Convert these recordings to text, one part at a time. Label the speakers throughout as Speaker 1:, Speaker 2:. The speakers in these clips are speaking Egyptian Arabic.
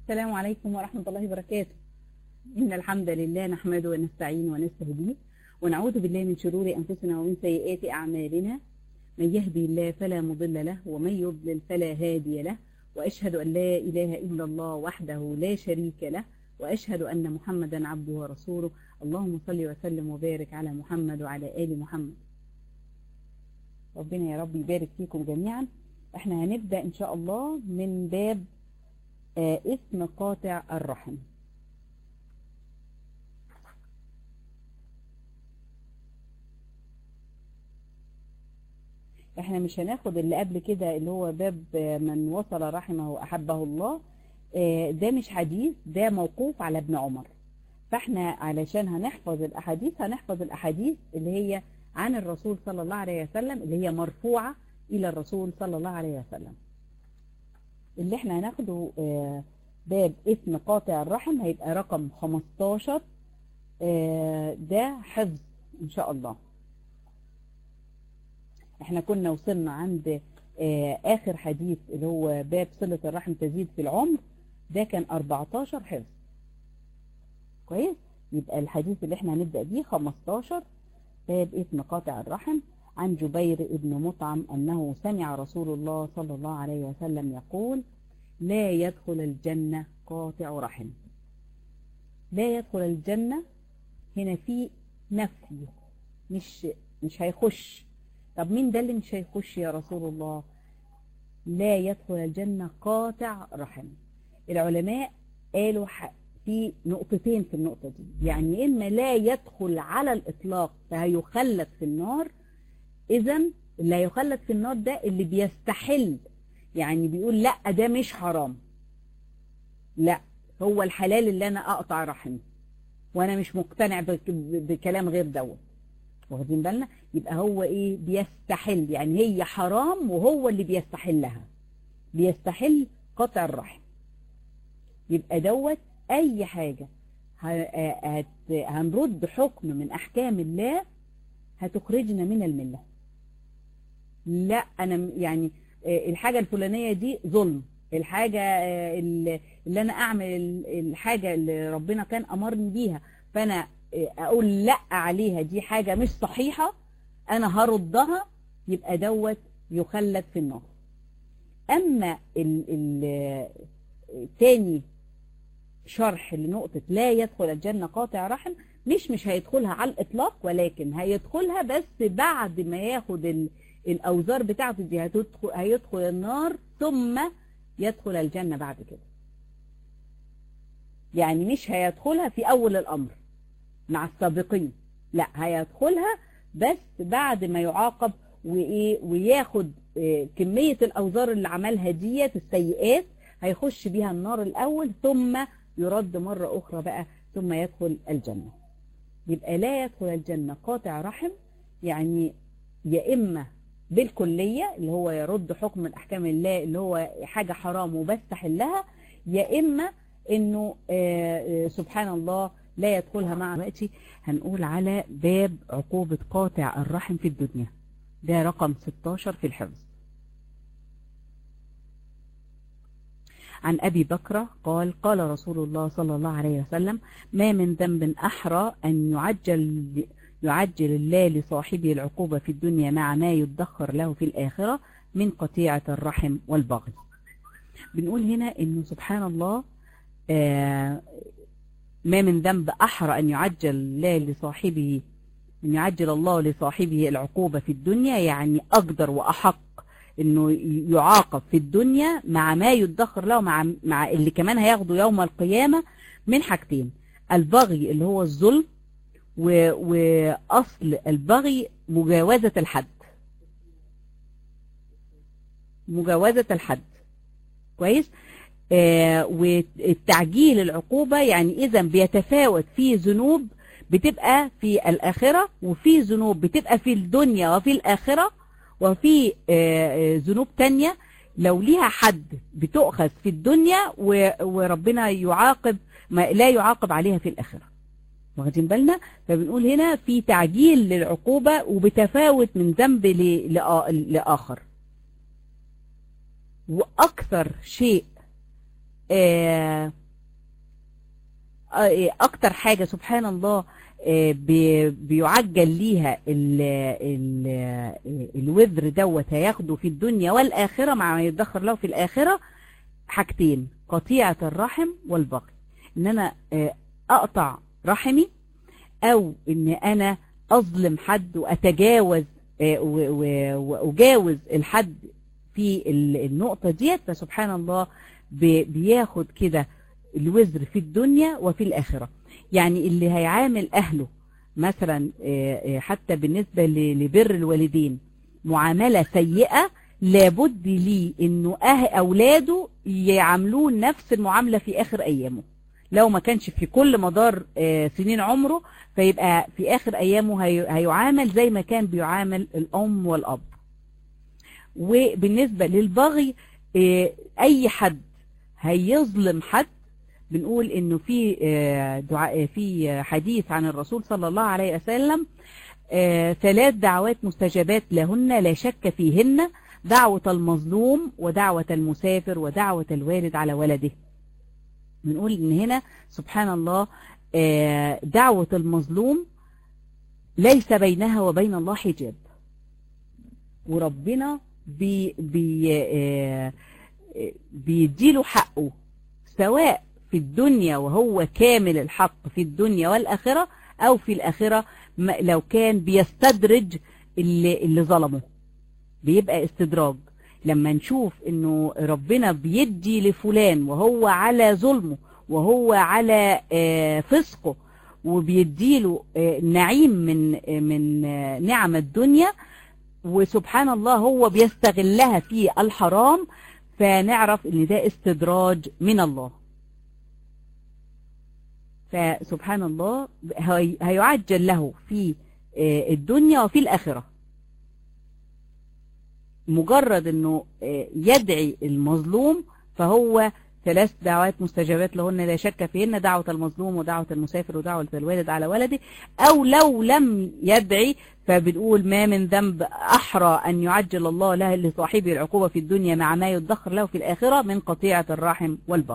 Speaker 1: السلام عليكم ورحمة الله وبركاته إن الحمد لله نحمده ونستعين ونستهديه ونعوذ بالله من شرور أنفسنا ومن سيئات أعمالنا من يهدي الله فلا مضل له ومن يضلل فلا هادي له وأشهد أن لا إله إلا الله وحده لا شريك له وأشهد أن محمدا عبده ورسوله اللهم صل وسلم وبارك على محمد وعلى آل محمد ربنا يا رب يبارك فيكم جميعا احنا هنبدأ إن شاء الله من باب آه اسم قاطع الرحم احنا مش هناخد اللي قبل كده اللي هو باب من وصل رحمه أحبه الله آه ده مش حديث ده موقوف على ابن عمر فاحنا علشان هنحفظ الأحاديث هنحفظ الأحاديث اللي هي عن الرسول صلى الله عليه وسلم اللي هي مرفوعة إلى الرسول صلى الله عليه وسلم اللي احنا هناخده آه باب اسم قاطع الرحم هيبقى رقم 15 آه ده حفظ ان شاء الله احنا كنا وصلنا عند آه اخر حديث اللي هو باب صلة الرحم تزيد في العمر ده كان 14 حفظ كويس يبقى الحديث اللي احنا هنبدأ بيه 15 باب اسم قاطع الرحم عن جبير ابن مطعم أنه سمع رسول الله صلى الله عليه وسلم يقول لا يدخل الجنة قاطع رحم لا يدخل الجنة هنا في نفي مش مش هيخش طب مين ده اللي مش هيخش يا رسول الله لا يدخل الجنة قاطع رحم العلماء قالوا في نقطتين في النقطة دي يعني إما لا يدخل على الإطلاق فهيخلد في النار إذا اللي هيخلد في النار ده اللي بيستحل يعني بيقول لا ده مش حرام لا هو الحلال اللي أنا أقطع رحمي وأنا مش مقتنع بكلام غير دوت واخدين بالنا يبقى هو إيه بيستحل يعني هي حرام وهو اللي بيستحلها بيستحل قطع الرحم يبقى دوت أي حاجة هنرد حكم من أحكام الله هتخرجنا من الملة لا أنا يعني الحاجة الفلانية دي ظلم الحاجة اللي أنا أعمل الحاجة اللي ربنا كان أمرني بيها فأنا أقول لا عليها دي حاجة مش صحيحة أنا هردها يبقى دوت يخلد في النار أما التاني شرح لنقطة لا يدخل الجنة قاطع رحم مش مش هيدخلها على الإطلاق ولكن هيدخلها بس بعد ما ياخد الأوزار بتاعته دي هتدخل هيدخل النار ثم يدخل الجنة بعد كده يعني مش هيدخلها في أول الأمر مع السابقين لا هيدخلها بس بعد ما يعاقب وإيه وياخد كمية الأوزار اللي عملها ديت السيئات هيخش بيها النار الأول ثم يرد مرة أخرى بقى ثم يدخل الجنة يبقى لا يدخل الجنة قاطع رحم يعني يا إما بالكلية اللي هو يرد حكم الأحكام الله اللي هو حاجة حرام وبستحلها يا إما إنه آآ آآ سبحان الله لا يدخلها مع دلوقتي هنقول على باب عقوبة قاطع الرحم في الدنيا ده رقم 16 في الحفظ عن أبي بكرة قال قال رسول الله صلى الله عليه وسلم ما من ذنب أحرى أن يعجل يعجل الله لصاحبه العقوبة في الدنيا مع ما يدخر له في الآخرة من قطيعة الرحم والبغي بنقول هنا إنه سبحان الله آه ما من ذنب أحرى أن يعجل الله لصاحبه أن يعجل الله لصاحبه العقوبة في الدنيا يعني أقدر وأحق انه يعاقب في الدنيا مع ما يدخر له مع مع اللي كمان هياخده يوم القيامة من حاجتين البغي اللي هو الظلم واصل البغي مجاوزة الحد مجاوزة الحد كويس آه والتعجيل العقوبة يعني اذا بيتفاوت في ذنوب بتبقى في الآخرة وفي ذنوب بتبقى في الدنيا وفي الآخرة وفي ذنوب تانية لو ليها حد بتؤخذ في الدنيا وربنا يعاقب ما لا يعاقب عليها في الآخرة واخدين بالنا فبنقول هنا في تعجيل للعقوبة وبتفاوت من ذنب لآخر وأكثر شيء آه، آه، اكتر حاجة سبحان الله آه، بي- بيعجل ليها ال ال الوذر دوت هياخده في الدنيا والآخرة مع ما يدخر له في الآخرة حاجتين قطيعة الرحم والبغي ان انا آه، اقطع رحمي او ان انا اظلم حد واتجاوز آه، و- و- واجاوز الحد في ال- النقطة ديت فسبحان الله بي- بياخد كده الوزر في الدنيا وفي الآخرة يعني اللي هيعامل أهله مثلا آه، آه، حتى بالنسبة ل- لبر الوالدين معاملة سيئة لابد ليه انه أه اولاده يعاملوه نفس المعاملة في اخر ايامه لو ما كانش في كل مدار آه، سنين عمره فيبقى في اخر ايامه هي- هيعامل زي ما كان بيعامل الام والاب وبالنسبة للبغي آه، اي حد هيظلم حد بنقول انه في آه، دعاء في حديث عن الرسول صلى الله عليه وسلم آه، ثلاث دعوات مستجابات لهن لا شك فيهن دعوة المظلوم ودعوة المسافر ودعوة الوالد على ولده بنقول ان هنا سبحان الله آه، دعوة المظلوم ليس بينها وبين الله حجاب وربنا بي بي آه، آه، بيديله حقه سواء في الدنيا وهو كامل الحق في الدنيا والآخرة أو في الآخرة م- لو كان بيستدرج اللي, اللي ظلمه بيبقى استدراج لما نشوف انه ربنا بيدي لفلان وهو على ظلمه وهو على آه، فسقه وبيديله آه، نعيم من آه، من آه، نعم الدنيا وسبحان الله هو بيستغلها في الحرام فنعرف ان ده استدراج من الله فسبحان الله هي- هيعجل له في آه، الدنيا وفي الآخرة مجرد انه آه، يدعي المظلوم فهو ثلاث دعوات مستجابات لهن لا شك فيهن دعوة المظلوم ودعوة المسافر ودعوة الوالد على ولده أو لو لم يدعي فبنقول ما من ذنب أحرى أن يعجل الله له لصاحبه العقوبة في الدنيا مع ما يدخر له في الآخرة من قطيعة الرحم والبغي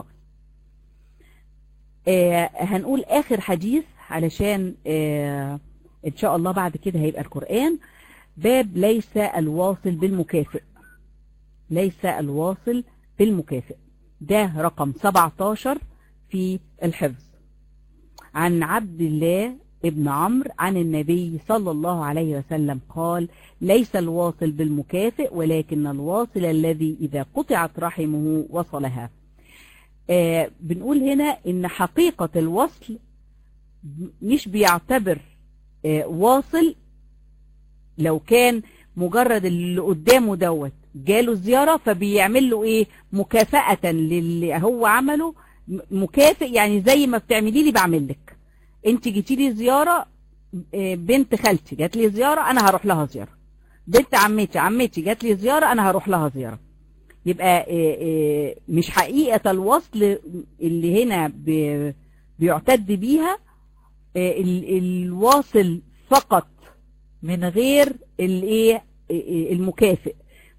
Speaker 1: آه هنقول آخر حديث علشان آه إن شاء الله بعد كده هيبقى القرآن باب ليس الواصل بالمكافئ ليس الواصل بالمكافئ ده رقم 17 في الحفظ عن عبد الله ابن عمرو عن النبي صلى الله عليه وسلم قال ليس الواصل بالمكافئ ولكن الواصل الذي إذا قطعت رحمه وصلها آه بنقول هنا إن حقيقة الوصل مش بيعتبر آه واصل لو كان مجرد اللي قدامه دوت جاله زيارة فبيعمل له ايه مكافأة للي هو عمله م- مكافئ يعني زي ما بتعملي لي بعمل لك انت جيتي لي زيارة آه، بنت خالتي جات لي زيارة انا هروح لها زيارة بنت عمتي عمتي جات لي زيارة انا هروح لها زيارة يبقى آه، آه، مش حقيقة الوصل اللي هنا ب- بيعتد بيها آه، ال- الواصل فقط من غير الايه المكافئ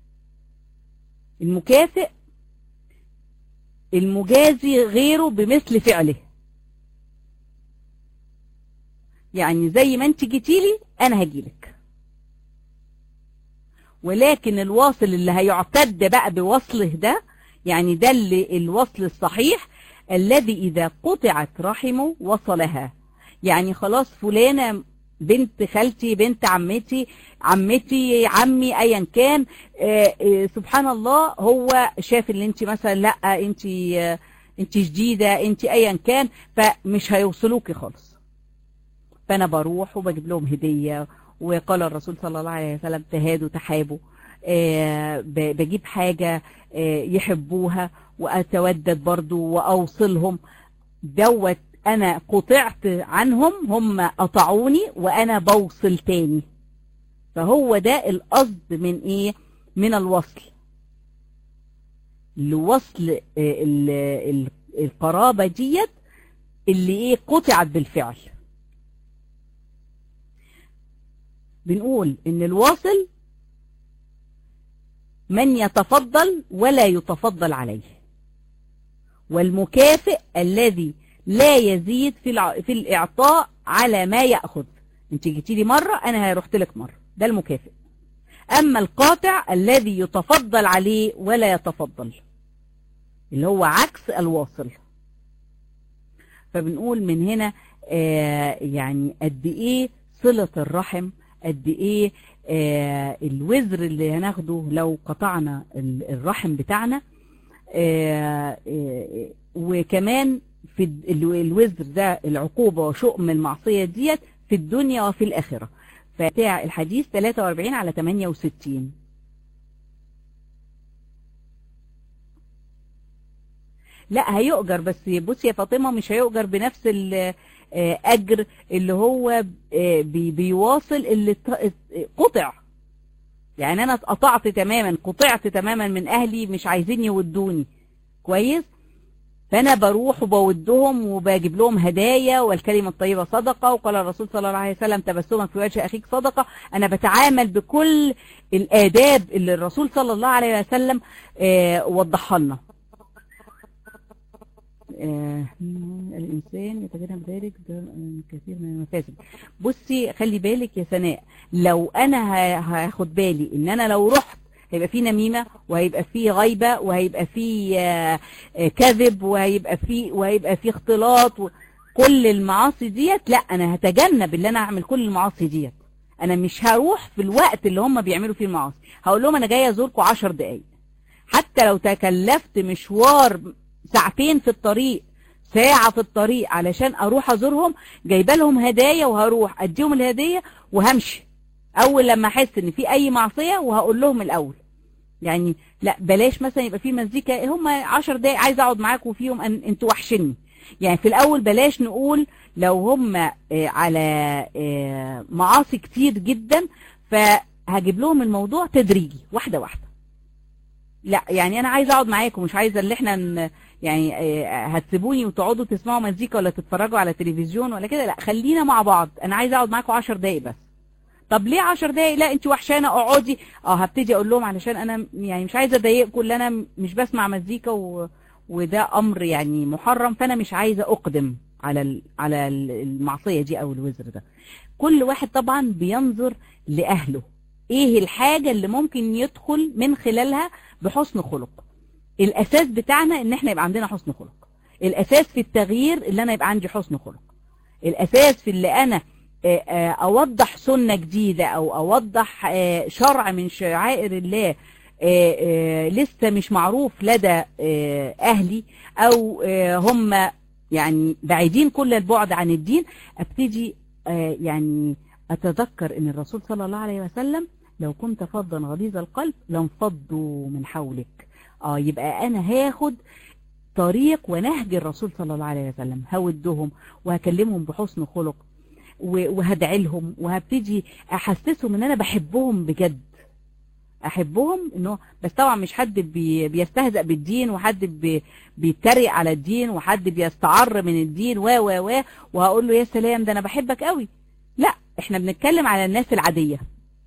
Speaker 1: المكافئ المجازي غيره بمثل فعله يعني زي ما انت جيتيلي انا هجيلك ولكن الواصل اللي هيعتد بقى بوصله ده يعني ده اللي الوصل الصحيح الذي إذا قطعت رحمه وصلها يعني خلاص فلانة بنت خالتي بنت عمتي عمتي عمي ايا كان آه، آه، سبحان الله هو شاف ان انت مثلا لا انت آه، انت جديدة انت ايا كان فمش هيوصلوكي خالص فانا بروح وبجيب لهم هدية وقال الرسول صلى الله عليه وسلم تهادوا تحابوا آه، ب- بجيب حاجة آه، يحبوها واتودد برضو واوصلهم دوت انا قطعت عنهم هم قطعوني وانا بوصل تاني فهو ده القصد من ايه من الوصل لوصل آه، ال- ال- القرابة ديت اللي ايه قطعت بالفعل بنقول ان الواصل من يتفضل ولا يتفضل عليه والمكافئ الذي لا يزيد في الع... في الإعطاء على ما يأخذ انت جيتي لي مرة أنا رحت لك مرة ده المكافئ أما القاطع الذي يتفضل عليه ولا يتفضل اللي هو عكس الواصل فبنقول من هنا آه يعني قد ايه صلة الرحم قد ايه آه الوزر اللي هناخده لو قطعنا الرحم بتاعنا آه آه وكمان في الوزر ده العقوبة وشؤم المعصية ديت في الدنيا وفي الآخرة فبتاع الحديث 43 على 68 لا هيؤجر بس بصي يا فاطمة مش هيؤجر بنفس الأجر اللي هو بيواصل اللي قطع يعني أنا قطعت تماما قطعت تماما من أهلي مش عايزين يودوني كويس فأنا بروح وبودهم وبجيب لهم هدايا والكلمة الطيبة صدقة وقال الرسول صلى الله عليه وسلم تبسمك في وجه أخيك صدقة أنا بتعامل بكل الآداب اللي الرسول صلى الله عليه وسلم وضحها لنا آه الإنسان يتجنب ذلك كثير من المفاسد بصي خلي بالك يا سناء لو أنا هاخد بالي إن أنا لو رحت هيبقى في نميمة وهيبقى في غيبة وهيبقى في آه كذب وهيبقى في وهيبقى في اختلاط و... كل المعاصي ديت لا أنا هتجنب اللي أنا أعمل كل المعاصي ديت أنا مش هروح في الوقت اللي هم بيعملوا فيه المعاصي هقول لهم أنا جاي أزوركم عشر دقايق حتى لو تكلفت مشوار ساعتين في الطريق ساعة في الطريق علشان اروح ازورهم جايبه لهم هدايا وهروح اديهم الهدية وهمشي اول لما احس ان في اي معصية وهقول لهم الاول يعني لا بلاش مثلا يبقى في مزيكا هم عشر دقايق عايز اقعد معاكم فيهم أن انتوا وحشني يعني في الاول بلاش نقول لو هم على معاصي كتير جدا فهجيب لهم الموضوع تدريجي واحدة واحدة لا يعني انا عايزه اقعد معاكم مش عايزه اللي احنا يعني هتسيبوني وتقعدوا تسمعوا مزيكا ولا تتفرجوا على تلفزيون ولا كده لا خلينا مع بعض انا عايزه اقعد معاكم 10 دقايق بس طب ليه 10 دقايق لا انت وحشانه اقعدي اه هبتدي اقول لهم علشان انا يعني مش عايزه اضايقكم اللي انا مش بسمع مزيكا و... وده امر يعني محرم فانا مش عايزه اقدم على ال... على المعصيه دي او الوزر ده كل واحد طبعا بينظر لاهله ايه الحاجه اللي ممكن يدخل من خلالها بحسن خلق الاساس بتاعنا ان احنا يبقى عندنا حسن خلق الاساس في التغيير اللي انا يبقى عندي حسن خلق الاساس في اللي انا اوضح سنة جديدة او اوضح شرع من شعائر الله لسه مش معروف لدى اهلي او هم يعني بعيدين كل البعد عن الدين ابتدي يعني اتذكر ان الرسول صلى الله عليه وسلم لو كنت فظا غليظ القلب لانفضوا من حولك اه يبقى انا هاخد طريق ونهج الرسول صلى الله عليه وسلم هودهم وهكلمهم بحسن خلق وهدعي لهم وهبتدي احسسهم ان انا بحبهم بجد احبهم انه بس طبعا مش حد بي بيستهزأ بالدين وحد بي بيتريق على الدين وحد بيستعر من الدين و و و وهقول له يا سلام ده انا بحبك قوي لا احنا بنتكلم على الناس العادية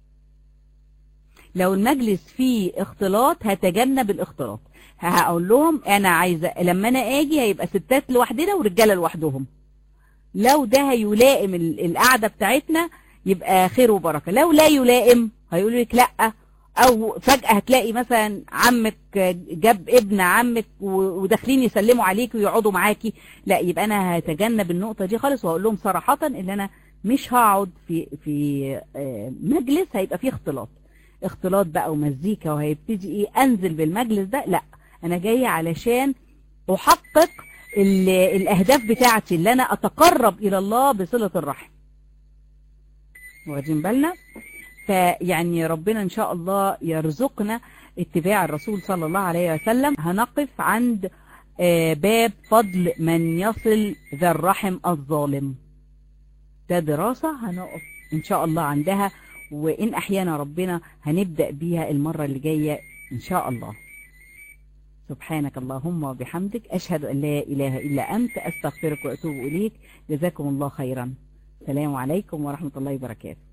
Speaker 1: لو المجلس فيه اختلاط هتجنب الاختلاط هقول لهم انا عايزة لما انا اجي هيبقى ستات لوحدنا ورجالة لوحدهم لو ده هيلائم القعدة بتاعتنا يبقى خير وبركة لو لا يلائم هيقولوا لك لا او فجأة هتلاقي مثلا عمك جاب ابن عمك وداخلين يسلموا عليك ويقعدوا معاكي لا يبقى انا هتجنب النقطة دي خالص وهقول لهم صراحة ان انا مش هقعد في في مجلس هيبقى فيه اختلاط اختلاط بقى ومزيكا وهيبتدي ايه انزل بالمجلس ده لا انا جاية علشان احقق الاهداف بتاعتي اللي انا اتقرب الى الله بصلة الرحم واخدين بالنا فيعني ربنا ان شاء الله يرزقنا اتباع الرسول صلى الله عليه وسلم هنقف عند باب فضل من يصل ذا الرحم الظالم ده دراسة هنقف ان شاء الله عندها وان احيانا ربنا هنبدأ بيها المرة اللي جاية ان شاء الله سبحانك اللهم وبحمدك أشهد أن لا إله إلا أنت أستغفرك وأتوب إليك جزاكم الله خيرا السلام عليكم ورحمة الله وبركاته